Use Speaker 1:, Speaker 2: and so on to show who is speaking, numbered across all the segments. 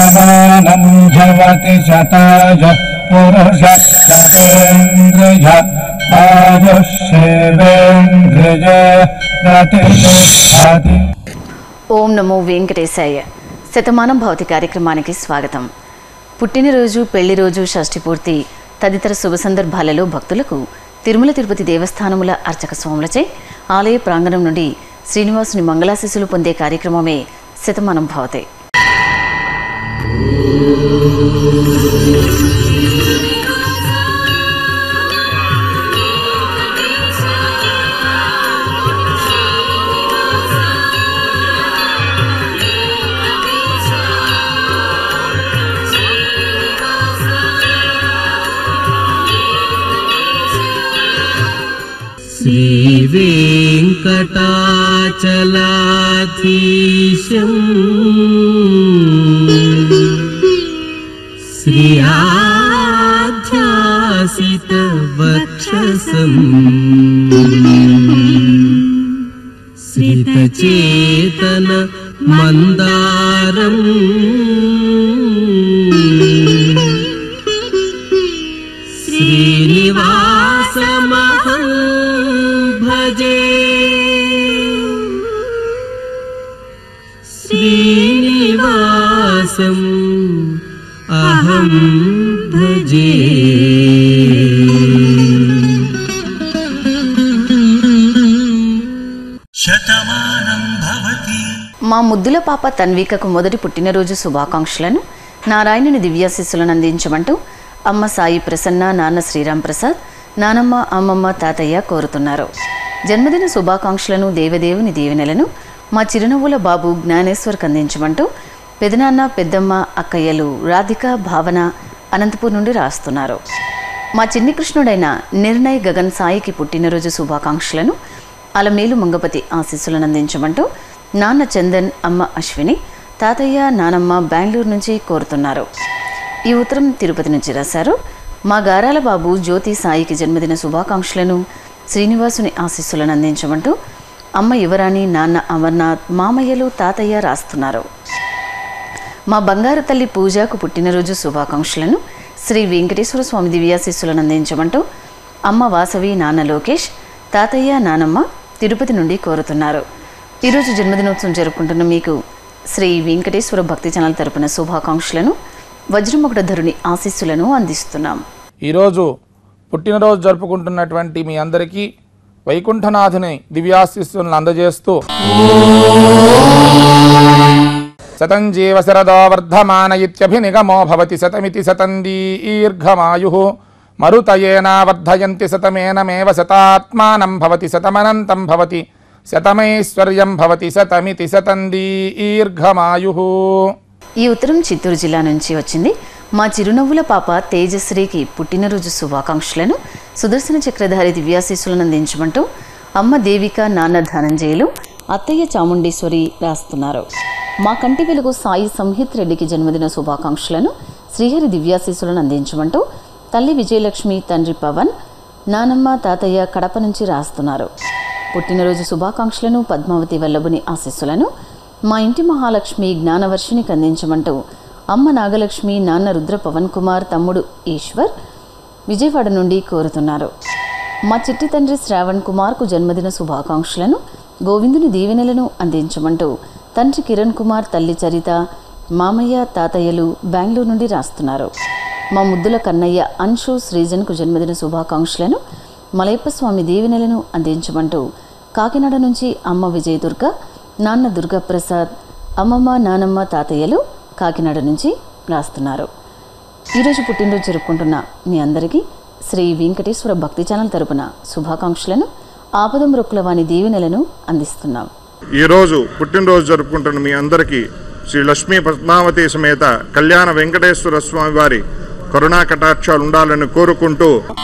Speaker 1: శతమానం భవతి శతాయ పురుష శతేంద్రియ ఆయుష్యేవేంద్రియ ప్రతిష్టతి
Speaker 2: ఓం నమో వెంకటేశాయ శతమానం భౌతి కార్యక్రమానికి స్వాగతం పుట్టినరోజు పెళ్లి రోజు షష్ఠి పూర్తి తదితర శుభ సందర్భాలలో భక్తులకు తిరుమల తిరుపతి దేవస్థానముల అర్చక స్వాములచే ఆలయ ప్రాంగణం నుండి శ్రీనివాసుని మంగళాశిస్సులు పొందే కార్యక్రమమే శతమానం భవతే
Speaker 3: श्रीवेङ्कटाचलाधीशम् श्रियाध्यासितवक्षसम् श्रितचेतन मन्दारम् श्रीनिवासमहं भजे श्रीनिवासम् अहं भजे
Speaker 4: శతమానం భవతి
Speaker 2: మా ముద్దుల పాప తన్వికకు మొదటి పుట్టినరోజు శుభాకాంక్షలను నారాయణుని దివ్యాశిస్సులను అందించమంటూ అమ్మ సాయి ప్రసన్న నాన్న శ్రీరామ్ ప్రసాద్ నానమ్మ అమ్మమ్మ తాతయ్య కోరుతున్నారు జన్మదిన శుభాకాంక్షలను దేవదేవుని దీవెనలను మా చిరునవ్వుల బాబు జ్ఞానేశ్వర్కి అందించమంటూ పెదనాన్న పెద్దమ్మ అక్కయ్యలు రాధిక భావన అనంతపూర్ నుండి రాస్తున్నారు మా చిన్ని కృష్ణుడైన నిర్ణయ్ గగన్ సాయికి పుట్టినరోజు శుభాకాంక్షలను అలమేలు మంగపతి ఆశీస్సులను అందించమంటూ నాన్న చందన్ అమ్మ అశ్విని తాతయ్య నానమ్మ బెంగళూరు నుంచి కోరుతున్నారు ఈ ఉత్తరం తిరుపతి నుంచి రాశారు మా గారాల బాబు జ్యోతి సాయికి జన్మదిన శుభాకాంక్షలను శ్రీనివాసుని ఆశీస్సులను అందించమంటూ అమ్మ యువరాణి నాన్న అమర్నాథ్ మామయ్యలు తాతయ్య రాస్తున్నారు మా బంగారు తల్లి పూజకు పుట్టినరోజు శుభాకాంక్షలను శ్రీ వెంకటేశ్వర స్వామి దివ్యాశీస్సులను అందించమంటూ అమ్మ వాసవి నాన్న లోకేష్ తాతయ్య నానమ్మ తిరుపతి నుండి కోరుతున్నారు ఈరోజు జన్మదినోత్సవం జరుపుకుంటున్న మీకు శ్రీ వెంకటేశ్వర భక్తి ఛానల్ తరపున శుభాకాంక్షలను వజ్రముకుట ధరుని ఆశీస్సులను అందిస్తున్నాం
Speaker 5: ఈరోజు పుట్టినరోజు జరుపుకుంటున్నటువంటి మీ అందరికీ వైకుంఠనాథుని దివ్యాశిస్సులను అందజేస్తూ శతం జీవ శరదో వర్ధమాన ఇత్యభినిగమో భవతి శతమితి శతం దీర్ఘమాయు మరుతయేనా వర్ధయంతి శతమేనమేవ శతాత్మానం భవతి శతమనంతం భవతి శతమైశ్వర్యం భవతి శతమితి శతం దీర్ఘమాయు
Speaker 2: ఈ ఉత్తరం చిత్తూరు జిల్లా నుంచి వచ్చింది మా చిరునవ్వుల పాప తేజశ్రీకి పుట్టినరోజు శుభాకాంక్షలను సుదర్శన చక్రధారి దివ్యాశీస్సులను అందించమంటూ అమ్మ దేవిక నాన్న ధనంజయులు అత్తయ్య చాముండేశ్వరి రాస్తున్నారు మా కంటి వెలుగు సాయి సంహిత్ రెడ్డికి జన్మదిన శుభాకాంక్షలను శ్రీహరి దివ్యాశీస్సులను అందించమంటూ తల్లి విజయలక్ష్మి తండ్రి పవన్ నానమ్మ తాతయ్య కడప నుంచి రాస్తున్నారు పుట్టినరోజు శుభాకాంక్షలను పద్మావతి వల్లభుని ఆశీస్సులను మా ఇంటి మహాలక్ష్మి జ్ఞానవర్షినికి అందించమంటూ అమ్మ నాగలక్ష్మి నాన్న రుద్ర పవన్ కుమార్ తమ్ముడు ఈశ్వర్ విజయవాడ నుండి కోరుతున్నారు మా చిట్టి తండ్రి శ్రావణ్ కుమార్కు జన్మదిన శుభాకాంక్షలను గోవిందుని దీవెనలను అందించమంటూ తండ్రి కిరణ్ కుమార్ తల్లి చరిత మామయ్య తాతయ్యలు బెంగళూరు నుండి రాస్తున్నారు మా ముద్దుల కన్నయ్య అన్షు శ్రీజన్కు జన్మదిన శుభాకాంక్షలను మలయప్ప స్వామి దీవెనలను అందించమంటూ కాకినాడ నుంచి అమ్మ విజయదుర్గ నాన్న దుర్గాప్రసాద్ అమ్మమ్మ నానమ్మ తాతయ్యలు కాకినాడ నుంచి రాస్తున్నారు ఈరోజు పుట్టినరోజు జరుపుకుంటున్న మీ అందరికీ శ్రీ వెంకటేశ్వర భక్తి ఛానల్ తరపున శుభాకాంక్షలను ఆపదం రొక్కుల వాని దీవెనలను అందిస్తున్నాం
Speaker 6: ఈరోజు పుట్టినరోజు జరుపుకుంటున్న మీ అందరికీ శ్రీ లక్ష్మీ పద్మావతి సమేత కళ్యాణ వెంకటేశ్వర స్వామి వారి కరుణా కటాక్షాలు ఉండాలని కోరుకుంటూ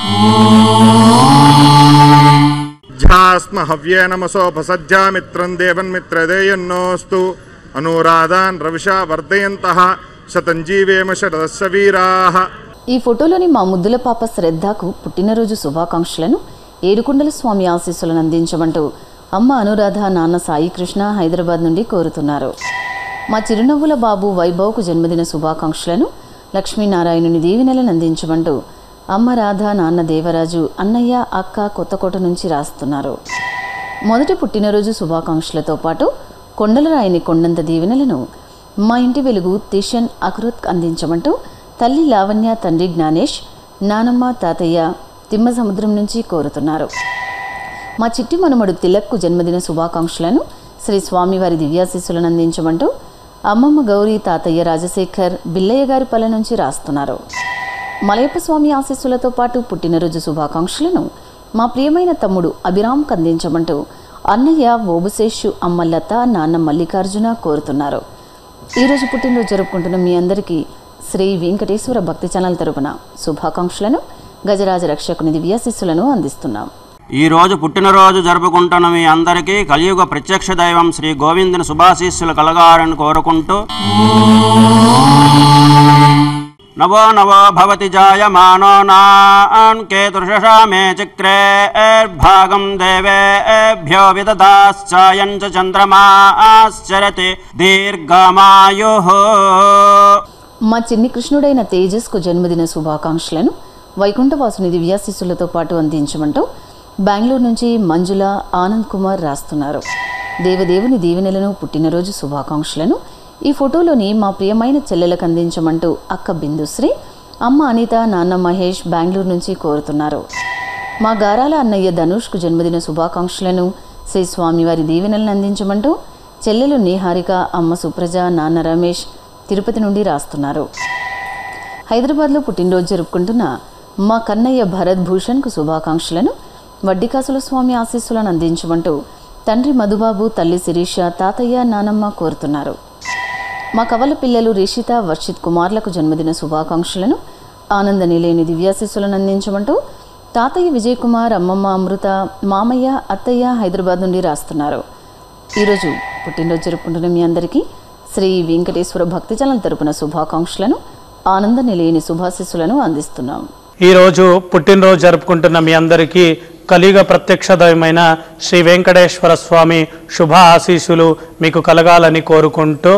Speaker 6: ధ్యాస్మ హవ్యే నమసోపసజ్జామిత్రం దేవన్మిత్రదేయన్నోస్తు అనురాధాన్ రవిషా వర్ధయంత శతం జీవేమ శరదస్య వీరాః
Speaker 2: ఈ ఫోటోలోని మా ముద్దుల పాప శ్రద్ధకు పుట్టినరోజు శుభాకాంక్షలను ఏడుకొండల స్వామి ఆశీస్సులను అందించమంటూ అమ్మ అనురాధ నాన్న సాయి కృష్ణ హైదరాబాద్ నుండి కోరుతున్నారు మా చిరునవ్వుల బాబు వైభవ్కు జన్మదిన శుభాకాంక్షలను లక్ష్మీనారాయణుని దీవెనలను అందించమంటూ అమ్మ రాధ నాన్న దేవరాజు అన్నయ్య అక్క కొత్తకోట నుంచి రాస్తున్నారు మొదటి పుట్టినరోజు శుభాకాంక్షలతో పాటు కొండల రాయిని కొండంత దీవెనలను మా ఇంటి వెలుగు తిషన్ అక్రుత్ అందించమంటూ తల్లి లావణ్య తండ్రి జ్ఞానేష్ నానమ్మ తాతయ్య తిమ్మ సముద్రం నుంచి కోరుతున్నారు మా చిట్టి మనుమడు తిలక్కు జన్మదిన శుభాకాంక్షలను శ్రీ స్వామివారి దివ్యాశీస్సులను అందించమంటూ అమ్మమ్మ గౌరీ తాతయ్య రాజశేఖర్ బిల్లయ్య గారి పల్లె నుంచి రాస్తున్నారు మలయప్ప స్వామి ఆశీస్సులతో పాటు పుట్టినరోజు శుభాకాంక్షలను మా ప్రియమైన తమ్ముడు అభిరామ్కి అందించమంటూ అన్నయ్య ఓబుశేషు అమ్మ లత నాన్న మల్లికార్జున కోరుతున్నారు ఈరోజు పుట్టినరోజు జరుపుకుంటున్న మీ అందరికీ శ్రీ వెంకటేశ్వర భక్తి ఛానల్ తరపున శుభాకాంక్షలను గజరాజ రక్షకుని దివ్యాశీస్సులను అందిస్తున్నాం
Speaker 7: ఈ రోజు పుట్టినరోజు జరుపుకుంటున్న మీ అందరికీ కలియుగ ప్రత్యక్ష దైవం శ్రీ గోవిందుని శుభాశీస్సులు కలగాలని కోరుకుంటూ నవో నవో భవతి జాయమానో నాన్ కేతుర్షషామే చక్రే భాగం దేవేభ్యో విదదాశ్చాయం చ చంద్రమాశ్చరతి దీర్ఘమాయు
Speaker 2: మా చిన్ని కృష్ణుడైన తేజస్కు జన్మదిన శుభాకాంక్షలను వైకుంఠవాసుని దివ్యాశిస్సులతో పాటు అందించమంటూ బెంగళూరు నుంచి మంజుల ఆనంద్ కుమార్ రాస్తున్నారు దేవదేవుని దీవెనలను పుట్టినరోజు శుభాకాంక్షలను ఈ ఫోటోలోని మా ప్రియమైన చెల్లెలకు అందించమంటూ అక్క బిందుశ్రీ అమ్మ అనిత నాన్న మహేష్ బెంగళూరు నుంచి కోరుతున్నారు మా గారాల అన్నయ్య ధనుష్కు జన్మదిన శుభాకాంక్షలను శ్రీ స్వామివారి దీవెనలను అందించమంటూ చెల్లెలు నీహారిక అమ్మ సుప్రజ నాన్న రమేష్ తిరుపతి నుండి రాస్తున్నారు హైదరాబాద్లో పుట్టినరోజు జరుపుకుంటున్న మా కన్నయ్య భరత్ భూషణ్కు శుభాకాంక్షలను వడ్డికాసుల స్వామి ఆశీస్సులను అందించమంటూ తండ్రి మధుబాబు తల్లి శిరీష తాతయ్య నానమ్మ కోరుతున్నారు మా కవల పిల్లలు రిషిత వర్షిత్ కుమార్లకు జన్మదిన శుభాకాంక్షలను ఆనంద నిలయని దివ్యాశీస్సులను అందించమంటూ తాతయ్య విజయ్ కుమార్ అమ్మమ్మ అమృత మామయ్య అత్తయ్య హైదరాబాద్ నుండి రాస్తున్నారు ఈరోజు పుట్టినరోజు జరుపుకుంటున్న మీ అందరికీ శ్రీ వెంకటేశ్వర భక్తిజలం తరపున శుభాకాంక్షలను ఆనంద నిలయని శుభాశీస్సులను అందిస్తున్నాం
Speaker 8: ఈరోజు పుట్టినరోజు జరుపుకుంటున్న మీ అందరికీ కలియుగ ప్రత్యక్ష దైవమైన శ్రీ వెంకటేశ్వర స్వామి శుభ ఆశీస్సులు మీకు కలగాలని కోరుకుంటూ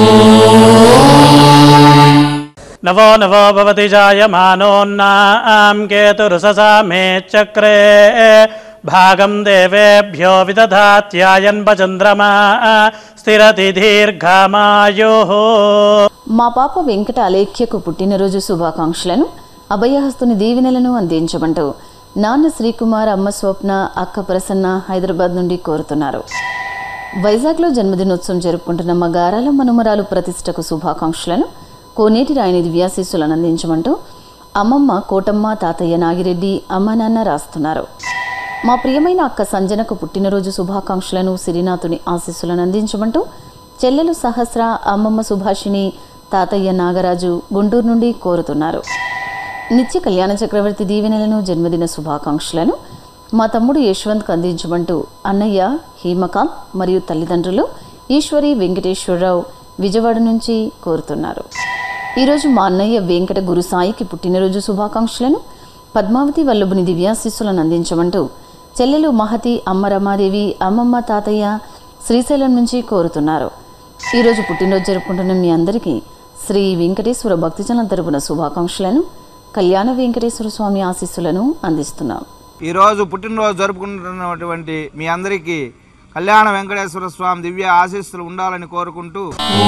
Speaker 8: నవో నవో భవతి జాయమానోన్నాం కేతురుససా మే చక్రే భాగం దేవేభ్యో విదధాత్యాయన్వ చంద్రమా స్థిరతి దీర్ఘమాయో
Speaker 2: మా పాప వెంకట అలేఖ్యకు పుట్టినరోజు శుభాకాంక్షలను అభయహస్తుని దీవెనలను అందించమంటూ నాన్న శ్రీకుమార్ అమ్మ స్వప్న అక్క ప్రసన్న హైదరాబాద్ నుండి కోరుతున్నారు వైజాగ్లో జన్మదినోత్సవం జరుపుకుంటున్న మా గారాల మనుమరాలు ప్రతిష్టకు శుభాకాంక్షలను కోనేటి రాయని దివ్యాశీస్సులను అందించమంటూ అమ్మమ్మ కోటమ్మ తాతయ్య నాగిరెడ్డి అమ్మ నాన్న రాస్తున్నారు మా ప్రియమైన అక్క సంజనకు పుట్టినరోజు శుభాకాంక్షలను సిరినాథుని ఆశీస్సులను అందించమంటూ చెల్లెలు సహస్ర అమ్మమ్మ సుభాషిణి తాతయ్య నాగరాజు గుంటూరు నుండి కోరుతున్నారు నిత్య కళ్యాణ చక్రవర్తి దీవెనలను జన్మదిన శుభాకాంక్షలను మా తమ్ముడు యశ్వంత్కు అందించమంటూ అన్నయ్య హేమకాంత్ మరియు తల్లిదండ్రులు ఈశ్వరి వెంకటేశ్వరరావు విజయవాడ నుంచి కోరుతున్నారు ఈరోజు మా అన్నయ్య వెంకట గురుసాయికి పుట్టినరోజు శుభాకాంక్షలను పద్మావతి వల్లభుని దివ్యాశీస్సులను అందించమంటూ చెల్లెలు మహతి అమ్మ రమాదేవి అమ్మమ్మ తాతయ్య శ్రీశైలం నుంచి కోరుతున్నారు ఈరోజు పుట్టినరోజు జరుపుకుంటున్న మీ అందరికీ శ్రీ వెంకటేశ్వర భక్తిజనం తరపున శుభాకాంక్షలను కళ్యాణ వెంకటేశ్వర స్వామి ఆశీస్సులను అందిస్తున్నాం
Speaker 9: ఈరోజు పుట్టినరోజు జరుపుకుంటున్నటువంటి మీ అందరికీ కళ్యాణ వెంకటేశ్వర స్వామి దివ్య ఆశీస్సులు ఉండాలని కోరుకుంటూ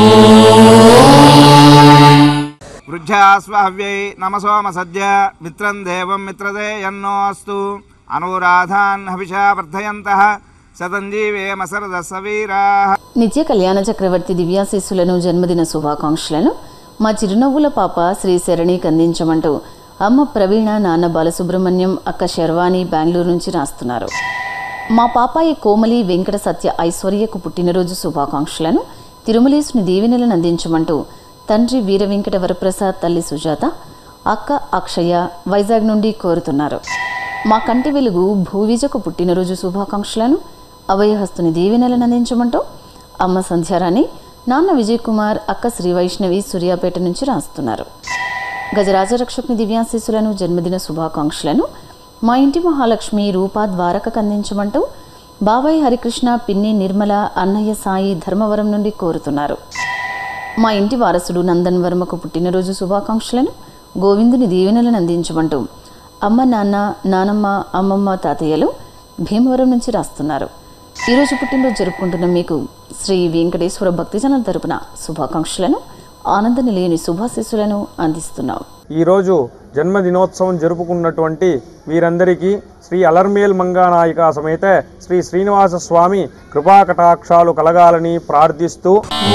Speaker 9: వృద్ధ్యాస్వావ్యై నమసోమ సద్య మిత్రం దేవం మిత్రదే ఎన్నో అస్తు అనురాధాన్ హవిషా వర్ధయంత శతంజీవేమ సరద సవీరా
Speaker 2: నిత్య కళ్యాణ చక్రవర్తి దివ్యాశీస్సులను జన్మదిన శుభాకాంక్షలను మా చిరునవ్వుల పాప శ్రీ శరణికి అందించమంటూ అమ్మ ప్రవీణ నాన్న బాలసుబ్రహ్మణ్యం అక్క శర్వాణి బెంగళూరు నుంచి రాస్తున్నారు మా పాపాయి కోమలి వెంకట సత్య ఐశ్వర్యకు పుట్టినరోజు శుభాకాంక్షలను తిరుమలేసుని దీవెనలను అందించమంటూ తండ్రి వీర వెంకట వరప్రసాద్ తల్లి సుజాత అక్క అక్షయ వైజాగ్ నుండి కోరుతున్నారు మా కంటి వెలుగు భూవిజకు పుట్టినరోజు శుభాకాంక్షలను అభయహస్తుని దీవెనలను అందించమంటూ అమ్మ సంధ్యారాణి నాన్న విజయ్ కుమార్ అక్క శ్రీ వైష్ణవి సూర్యాపేట నుంచి రాస్తున్నారు గజరాజరక్షకుని దివ్యాశీస్సులను జన్మదిన శుభాకాంక్షలను మా ఇంటి మహాలక్ష్మి రూపా ద్వారకకు అందించమంటూ బాబాయ్ హరికృష్ణ పిన్ని నిర్మల అన్నయ్య సాయి ధర్మవరం నుండి కోరుతున్నారు మా ఇంటి వారసుడు నందన్ వర్మకు పుట్టినరోజు శుభాకాంక్షలను గోవిందుని దీవెనలను అందించమంటూ అమ్మ నాన్న నానమ్మ అమ్మమ్మ తాతయ్యలు భీమవరం నుంచి రాస్తున్నారు ఈరోజు పుట్టినరోజు జరుపుకుంటున్న మీకు శ్రీ వెంకటేశ్వర భక్తిజనం తరపున శుభాకాంక్షలను ఆనంద నిలయని శుభాశీస్సులను అందిస్తున్నాం
Speaker 10: ఈరోజు జన్మదినోత్సవం జరుపుకున్నటువంటి వీరందరికీ శ్రీ అలర్మేల్ మంగానాయిక సమేత శ్రీ శ్రీనివాస స్వామి కృపాకటాక్షాలు కలగాలని ప్రార్థిస్తూ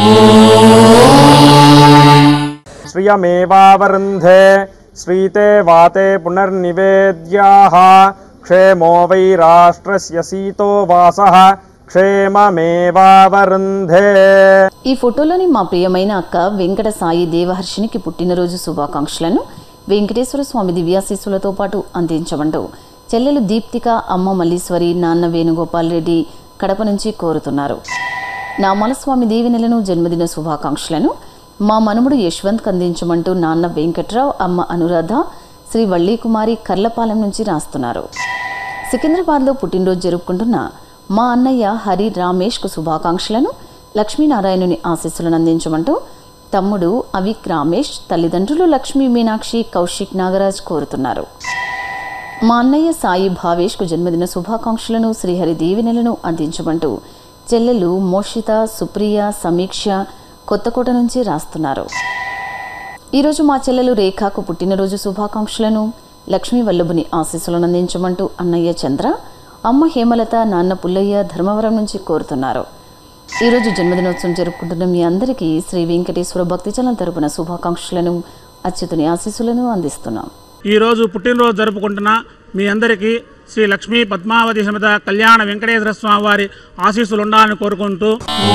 Speaker 10: శ్రియమేవావరుంధే శ్రీతే వాతే పునర్నివేద్యాః క్షేమో వై రాష్ట్రస్య సీతో వాసః క్షేమమేవావరుంధే
Speaker 2: ఈ ఫోటోలోని మా ప్రియమైన అక్క వెంకట సాయి దేవహర్షినికి పుట్టినరోజు శుభాకాంక్షలను వెంకటేశ్వర స్వామి దివ్యాశీస్సులతో పాటు అందించమంటూ చెల్లెలు దీప్తిక అమ్మ మల్లీశ్వరి నాన్న వేణుగోపాల్ రెడ్డి కడప నుంచి కోరుతున్నారు నామాల స్వామి దీవెనలను జన్మదిన శుభాకాంక్షలను మా మనుమడు యశ్వంత్ అందించమంటూ నాన్న వెంకట్రావు అమ్మ అనురాధ శ్రీ వల్లీకుమారి కర్లపాలెం నుంచి రాస్తున్నారు సికింద్రాబాద్లో పుట్టినరోజు జరుపుకుంటున్న మా అన్నయ్య హరి రామేష్కు శుభాకాంక్షలను లక్ష్మీనారాయణుని ఆశీస్సులను అందించమంటూ తమ్ముడు అవిక్ రామేష్ తల్లిదండ్రులు లక్ష్మీ మీనాక్షి కౌశిక్ నాగరాజ్ కోరుతున్నారు మా అన్నయ్య సాయి భావేష్కు జన్మదిన శుభాకాంక్షలను శ్రీహరి దీవెనలను అందించమంటూ చెల్లెలు మోషిత సుప్రియ సమీక్ష కొత్తకోట నుంచి రాస్తున్నారు ఈరోజు మా చెల్లెలు రేఖకు పుట్టినరోజు శుభాకాంక్షలను లక్ష్మీ వల్లభుని ఆశీస్సులను అందించమంటూ అన్నయ్య చంద్ర అమ్మ హేమలత నాన్న పుల్లయ్య ధర్మవరం నుంచి కోరుతున్నారు ఈరోజు జన్మదినోత్సవం జరుపుకుంటున్న మీ అందరికీ శ్రీ వెంకటేశ్వర భక్తిచలం తరపున శుభాకాంక్షలను అచ్యుతుని ఆశీస్సులను అందిస్తున్నాం
Speaker 8: ఈరోజు పుట్టినరోజు జరుపుకుంటున్న మీ అందరికీ శ్రీ లక్ష్మీ పద్మావతి సమేత కళ్యాణ వెంకటేశ్వర స్వామి వారి ఆశీస్సులు ఉండాలని కోరుకుంటూ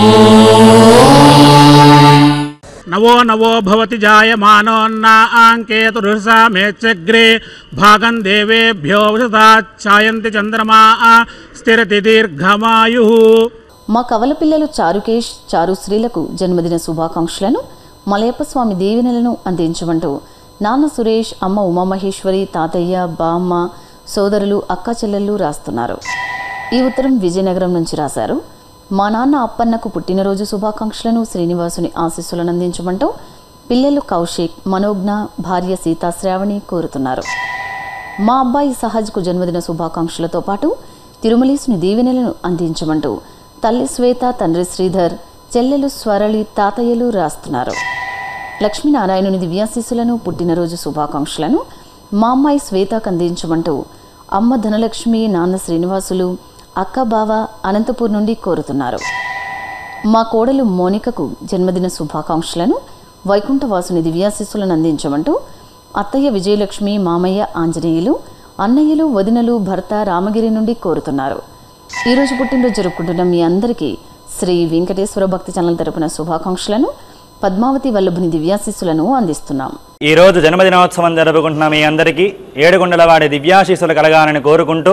Speaker 8: నవో నవో భవతి జాయమానోన్నాంకేతురుషా మేచ్చగ్రే భాగం దేవేభ్యో వృషతా ఛాయంతి చంద్రమా స్థిరతి దీర్ఘమాయు
Speaker 2: మా కవల పిల్లలు చారుకేష్ చారుశ్రీలకు జన్మదిన శుభాకాంక్షలను మలయప్ప స్వామి దీవెనలను అందించమంటూ నాన్న సురేష్ అమ్మ ఉమామహేశ్వరి తాతయ్య బామ్మ సోదరులు అక్క చెల్లెళ్ళు రాస్తున్నారు ఈ ఉత్తరం విజయనగరం నుంచి రాశారు మా నాన్న అప్పన్నకు పుట్టినరోజు శుభాకాంక్షలను శ్రీనివాసుని ఆశీస్సులను అందించమంటూ పిల్లలు కౌశిక్ మనోజ్ఞ భార్య సీతాశ్రావణి కోరుతున్నారు మా అబ్బాయి సహజ్కు జన్మదిన శుభాకాంక్షలతో పాటు తిరుమలేసుని దీవెనలను అందించమంటూ తల్లి శ్వేత తండ్రి శ్రీధర్ చెల్లెలు స్వరళి తాతయ్యలు రాస్తున్నారు లక్ష్మీనారాయణుని దివ్యాశీస్సులను పుట్టినరోజు శుభాకాంక్షలను మా అమ్మాయి శ్వేతకు అందించమంటూ అమ్మ ధనలక్ష్మి నాన్న శ్రీనివాసులు అక్క బావ అనంతపూర్ నుండి కోరుతున్నారు మా కోడలు మోనికకు జన్మదిన శుభాకాంక్షలను వైకుంఠవాసుని దివ్యాశీస్సులను అందించమంటూ అత్తయ్య విజయలక్ష్మి మామయ్య ఆంజనేయులు అన్నయ్యలు వదినలు భర్త రామగిరి నుండి కోరుతున్నారు ఈరోజు పుట్టినరోజు జరుపుకుంటున్న మీ అందరికీ శ్రీ వెంకటేశ్వర భక్తి ఛానల్ తరపున శుభాకాంక్షలను పద్మావతి వల్లభుని దివ్యాశీస్సులను అందిస్తున్నాం
Speaker 11: ఈ రోజు జన్మదినోత్సవం జరుపుకుంటున్న మీ అందరికీ ఏడుగుండల వాడి దివ్యాశీస్సులు కలగాలని కోరుకుంటూ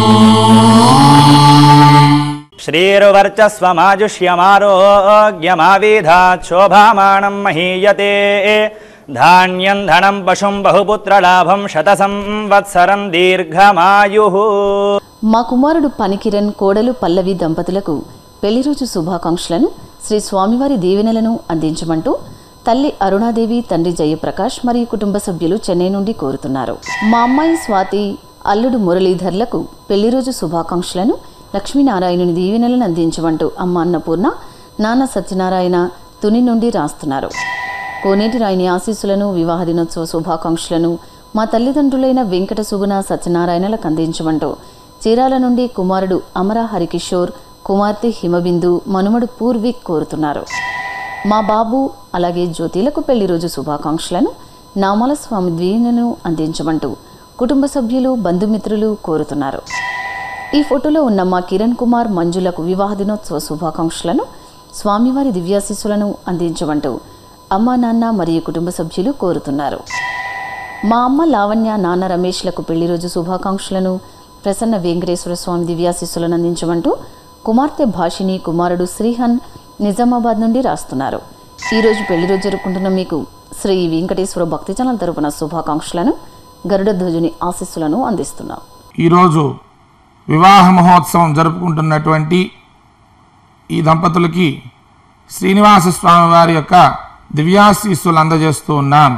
Speaker 11: శ్రీరువర్చస్వమాజుష్యమారోగ్యమావిధా శోభామానం మహీయతే ధాన్యం ధనం పశుం బహుపుత్రలాభం శత సంవత్సరం దీర్ఘమాయు
Speaker 2: మా కుమారుడు పనికిరణ్ కోడలు పల్లవి దంపతులకు పెళ్లిరోజు శుభాకాంక్షలను శ్రీ స్వామివారి దీవెనలను అందించమంటూ తల్లి అరుణాదేవి తండ్రి జయప్రకాష్ మరియు కుటుంబ సభ్యులు చెన్నై నుండి కోరుతున్నారు మా అమ్మాయి స్వాతి అల్లుడు మురళీధర్లకు పెళ్లిరోజు శుభాకాంక్షలను లక్ష్మీనారాయణుని దీవెనలను అందించమంటూ అమ్మ అన్నపూర్ణ నాన్న సత్యనారాయణ తుని నుండి రాస్తున్నారు కోనేటి రాయిని ఆశీస్సులను వివాహ దినోత్సవ శుభాకాంక్షలను మా తల్లిదండ్రులైన వెంకట సుగుణ సత్యనారాయణలకు అందించమంటూ చీరాల నుండి కుమారుడు అమర హరికిషోర్ కుమార్తె హిమబిందు మనుమడు పూర్విక్ కోరుతున్నారు మా బాబు అలాగే జ్యోతిలకు పెళ్లి రోజు శుభాకాంక్షలను నామాల స్వామి దీవెనను అందించమంటూ కుటుంబ సభ్యులు బంధుమిత్రులు కోరుతున్నారు ఈ ఫోటోలో ఉన్న మా కిరణ్ కుమార్ మంజులకు వివాహ దినోత్సవ శుభాకాంక్షలను స్వామివారి దివ్యాశీస్సులను అందించమంటూ అమ్మ నాన్న మరియు కుటుంబ సభ్యులు కోరుతున్నారు మా అమ్మ లావణ్య నాన్న రమేష్లకు పెళ్లి రోజు శుభాకాంక్షలను ప్రసన్న వెంకటేశ్వర స్వామి దివ్యాశీస్సులను అందించమంటూ కుమార్తె భాషిని కుమారుడు శ్రీహన్ నిజామాబాద్ నుండి రాస్తున్నారు ఈరోజు పెళ్లి రోజు జరుపుకుంటున్న మీకు శ్రీ వెంకటేశ్వర భక్తి ఛానల్ తరపున శుభాకాంక్షలను గరుడ ధ్వజుని ఆశీస్సులను అందిస్తున్నాం
Speaker 5: ఈరోజు వివాహ మహోత్సవం జరుపుకుంటున్నటువంటి ఈ దంపతులకి శ్రీనివాస స్వామి వారి యొక్క దివ్యాశీస్సులు అందజేస్తూ ఉన్నాం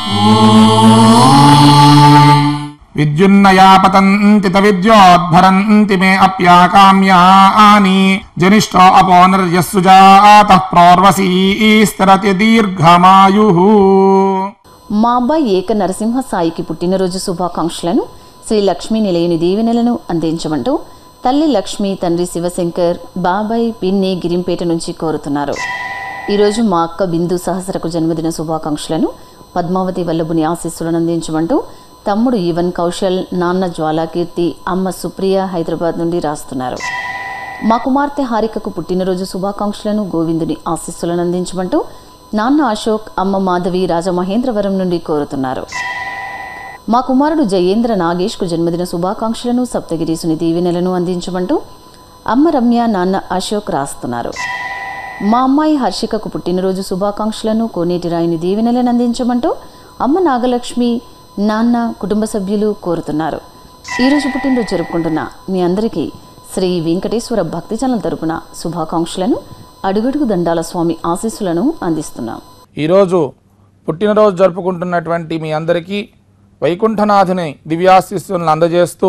Speaker 5: విద్యున్నయా పతంతి విద్యోద్భరంతి మే అప్యాకామ్యాని జనిష్టో అపోనర్యస్సు జాత ప్రోర్వసీస్తరతి దీర్ఘమాయు
Speaker 2: మా అబ్బాయి ఏక నరసింహ సాయికి పుట్టినరోజు శుభాకాంక్షలను శ్రీ లక్ష్మీ నిలయని దీవెనలను అందించమంటూ తల్లి లక్ష్మి తండ్రి శివశంకర్ బాబాయ్ పిన్ని గిరింపేట నుంచి కోరుతున్నారు ఈరోజు మా అక్క బిందు సహస్రకు జన్మదిన శుభాకాంక్షలను పద్మావతి వల్లభుని ఆశీస్సులను అందించమంటూ తమ్ముడు ఈవన్ కౌశల్ నాన్న జ్వాలాకీర్తి అమ్మ సుప్రియ హైదరాబాద్ నుండి రాస్తున్నారు మా కుమార్తె హారికకు పుట్టినరోజు శుభాకాంక్షలను గోవిందుని ఆశీస్సులను అందించమంటూ నాన్న అశోక్ అమ్మ మాధవి రాజమహేంద్రవరం నుండి కోరుతున్నారు మా కుమారుడు జయేంద్ర నాగేష్కు జన్మదిన శుభాకాంక్షలను సప్తగిరీసుని దీవెనలను అందించమంటూ అమ్మ రమ్య నాన్న అశోక్ రాస్తున్నారు మా అమ్మాయి హర్షికకు పుట్టినరోజు శుభాకాంక్షలను కోనేటి రాయిని దీవెనలను అందించమంటూ అమ్మ నాగలక్ష్మి నాన్న కుటుంబ సభ్యులు కోరుతున్నారు ఈరోజు పుట్టినరోజు జరుపుకుంటున్న మీ అందరికీ శ్రీ వెంకటేశ్వర భక్తి ఛానల్ తరపున శుభాకాంక్షలను అడుగడుగు దండాల స్వామి ఆశీస్సులను అందిస్తున్నాం
Speaker 5: ఈరోజు పుట్టినరోజు జరుపుకుంటున్నటువంటి మీ అందరికీ వైకుంఠనాథుని దివ్యాశిస్సులను అందజేస్తూ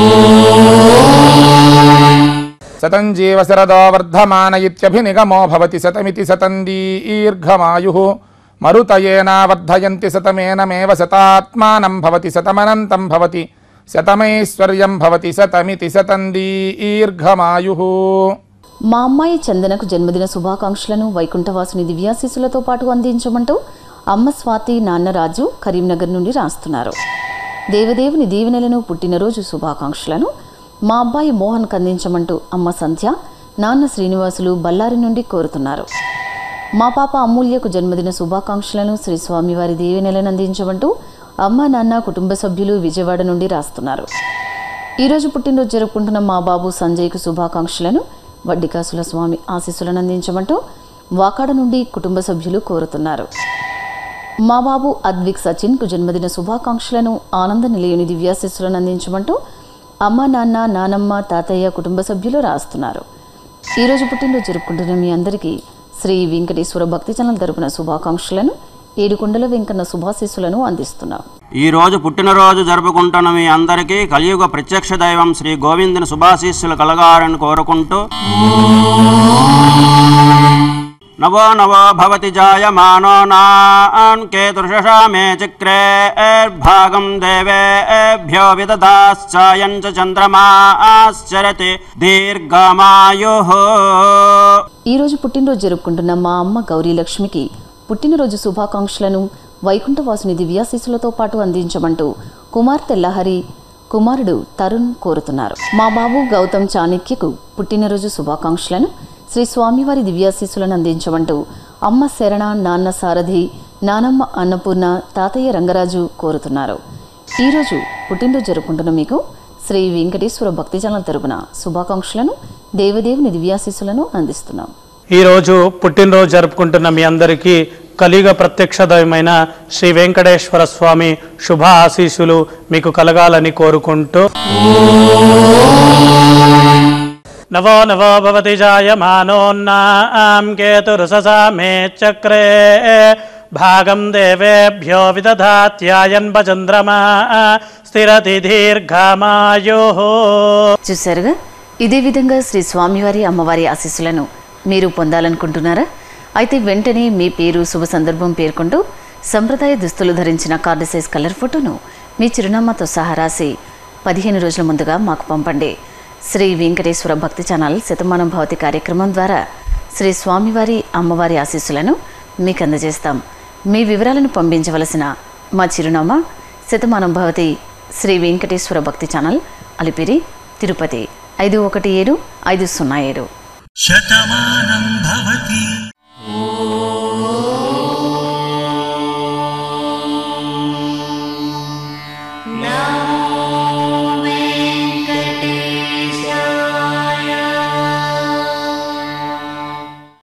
Speaker 5: శతం జీవ శరదో వర్ధమాన ఇత్యభినిగమో భవతి శతమితి శతం దీర్ఘమాయు మరుతయేనా వర్ధయంతి శతమేనమేవ శతాత్మానం భవతి శతమనంతం భవతి శతమైశ్వర్యం భవతి శతమితి శతం దీర్ఘమాయు
Speaker 2: మా అమ్మాయి చందనకు జన్మదిన శుభాకాంక్షలను వైకుంఠవాసుని దివ్యాశీస్సులతో పాటు అందించమంటూ అమ్మ స్వాతి నాన్న రాజు కరీంనగర్ నుండి రాస్తున్నారు దేవదేవుని దీవెనలను పుట్టినరోజు శుభాకాంక్షలను మా అబ్బాయి మోహన్కి అందించమంటూ అమ్మ సంధ్య నాన్న శ్రీనివాసులు బళ్ళారి నుండి కోరుతున్నారు మా పాప అమూల్యకు జన్మదిన శుభాకాంక్షలను శ్రీ స్వామివారి దీవెనలను అందించమంటూ అమ్మ నాన్న కుటుంబ సభ్యులు విజయవాడ నుండి రాస్తున్నారు ఈరోజు పుట్టినరోజు జరుపుకుంటున్న మా బాబు సంజయ్కు శుభాకాంక్షలను వడ్డికాసుల స్వామి ఆశీస్సులను అందించమంటూ వాకాడ నుండి కుటుంబ సభ్యులు కోరుతున్నారు మా బాబు అద్విక్ సచిన్కు జన్మదిన శుభాకాంక్షలను ఆనంద నిలయుని దివ్యాశీస్సులను అందించమంటూ అమ్మ నాన్న నానమ్మ తాతయ్య కుటుంబ సభ్యులు రాస్తున్నారు ఈరోజు పుట్టినరోజు జరుపుకుంటున్న మీ అందరికీ శ్రీ వెంకటేశ్వర భక్తి ఛానల్ తరపున శుభాకాంక్షలను ఏడుకొండల వెంకన్న శుభాశీస్సులను అందిస్తున్నాం
Speaker 7: ఈ రోజు పుట్టినరోజు జరుపుకుంటున్న మీ అందరికీ కలియుగ ప్రత్యక్ష దైవం శ్రీ గోవిందుని శుభాశీస్సులు కలగాలని కోరుకుంటూ నవో నవో భవతి జాయమానో నాన్ కేతుర్షషా మే చక్రే భాగం దేవేభ్యో విదదాశ్చాయం చ చంద్రమాశ్చరతి దీర్ఘమాయు
Speaker 2: ఈరోజు పుట్టినరోజు జరుపుకుంటున్న మా అమ్మ గౌరీ లక్ష్మికి పుట్టినరోజు శుభాకాంక్షలను వైకుంఠవాసుని దివ్యాశీస్సులతో పాటు అందించమంటూ కుమార్తె లహరి కుమారుడు తరుణ్ కోరుతున్నారు మా బాబు గౌతమ్ చాణక్యకు పుట్టినరోజు శుభాకాంక్షలను శ్రీ స్వామివారి దివ్యాశీస్సులను అందించమంటూ అమ్మ శరణ నాన్న సారథి నానమ్మ అన్నపూర్ణ తాతయ్య రంగరాజు కోరుతున్నారు ఈరోజు పుట్టినరోజు జరుపుకుంటున్న మీకు శ్రీ వెంకటేశ్వర భక్తి ఛానల్ తరపున శుభాకాంక్షలను దేవదేవుని దివ్యాశీస్సులను అందిస్తున్నాం
Speaker 8: ఈరోజు పుట్టినరోజు జరుపుకుంటున్న మీ అందరికీ కలియుగ ప్రత్యక్ష దైవమైన శ్రీ వెంకటేశ్వర స్వామి శుభ ఆశీస్సులు మీకు కలగాలని కోరుకుంటూ నవో నవో భవతి జాయమానోన్నాం కేతురుససా మే చక్రే భాగం దేవేభ్యో విదధాత్యాయన్ చంద్రమా స్థిరతి దీర్ఘమాయో
Speaker 2: చూశారుగా ఇదే విధంగా శ్రీ స్వామివారి అమ్మవారి ఆశీస్సులను మీరు పొందాలనుకుంటున్నారా అయితే వెంటనే మీ పేరు శుభ సందర్భం పేర్కొంటూ సంప్రదాయ దుస్తులు ధరించిన కార్డు సైజ్ కలర్ ఫోటోను మీ చిరునామాతో సహా రాసి పదిహేను రోజుల ముందుగా మాకు పంపండి శ్రీ వెంకటేశ్వర భక్తి ఛానల్ శతమానం భవతి కార్యక్రమం ద్వారా శ్రీ స్వామివారి అమ్మవారి ఆశీస్సులను మీకు అందజేస్తాం మీ వివరాలను పంపించవలసిన మా చిరునామా శతమానం భవతి శ్రీ వెంకటేశ్వర భక్తి ఛానల్ అలిపిరి తిరుపతి ఐదు ఒకటి ఏడు ఐదు సున్నా ఏడు
Speaker 4: శతమానం